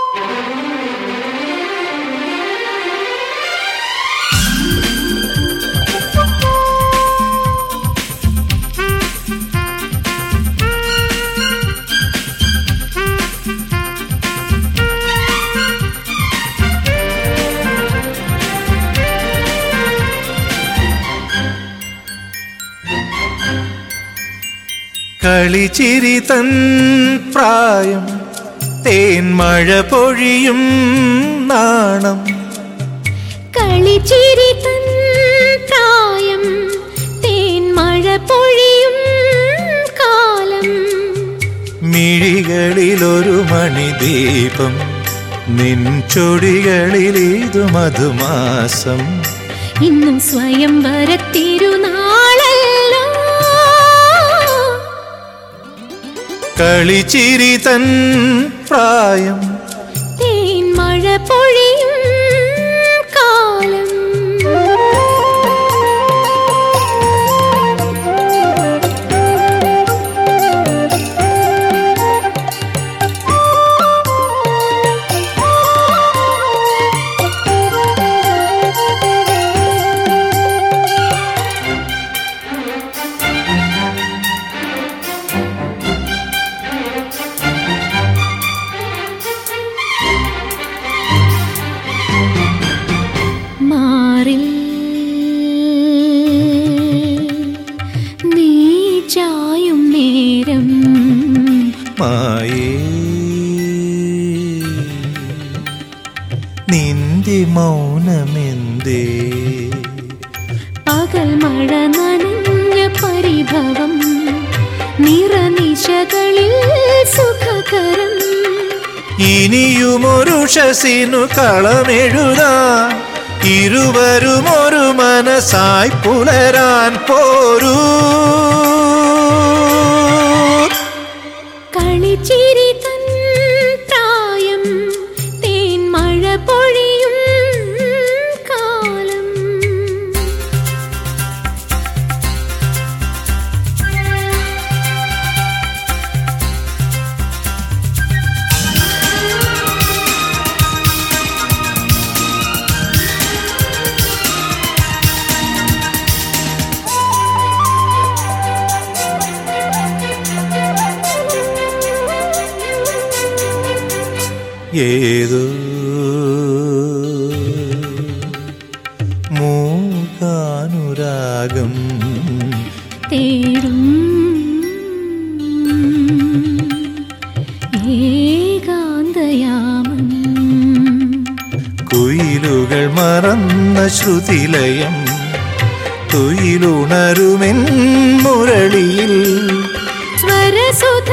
കളിച്ചിരി തൻ പ്രായം തേൻമഴ പൊഴിയും നാണം കളിച്ചിരി തൻ പ്രായം തേൻമഴ പൊഴിയും കാലം മിഴികളിലൊരു മണിദീപം നിൻ ചൊടികളിലേതു മധുമാസം ഇന്നും സ്വയം വരത്തിരുനാളല്ലോ കളിച്ചിരി തൻ പ്രായം തേൻമഴ പൊഴിയും കാലം മാറിൽ നീ ചായും നേരം മായേ നിന്റെ മൗനമെന്തേ പകൽ മഴ നനഞ്ഞ പരിഭവം നിറനിശകളിൽ സുഖകരം ഇനിയുമൊരു ഷസിനു കളമെഴുതാൻ ഇരുവരും ഒരു മനസ്സായി പുലരാൻ പോരൂ കളിച്ചിരി തൻ പ്രായം തേൻമഴ പൊഴിയും കാലം ഏതോ മൂകാനുരാഗം തേടും ഏകാന്തയാമം കുയിലുകൾ മറന്ന ശ്രുതിലയം തുയിലുണരുമെൻ മുരളിയിൽ സ്വരസുധ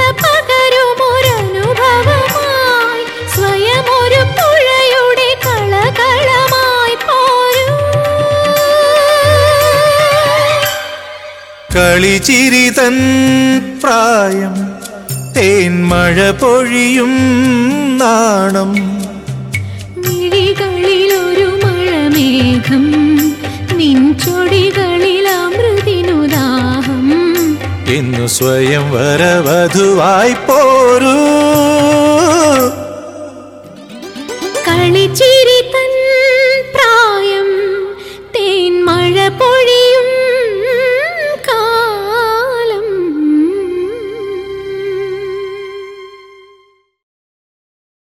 പകരുമൊരനുഭവമായി സ്വയമൊരു പുഴയുടെ കളകളമായി പോരൂ കളിച്ചിരി തൻ പ്രായം തേൻമഴ പൊഴിയും നാണം മിഴികളിലൊരു മഴമേഘം നിൻ ചൊടികളിൽ അമൃതിനുദാഹം ഇന്നു സ്വയം വരവധുവായി പോരൂ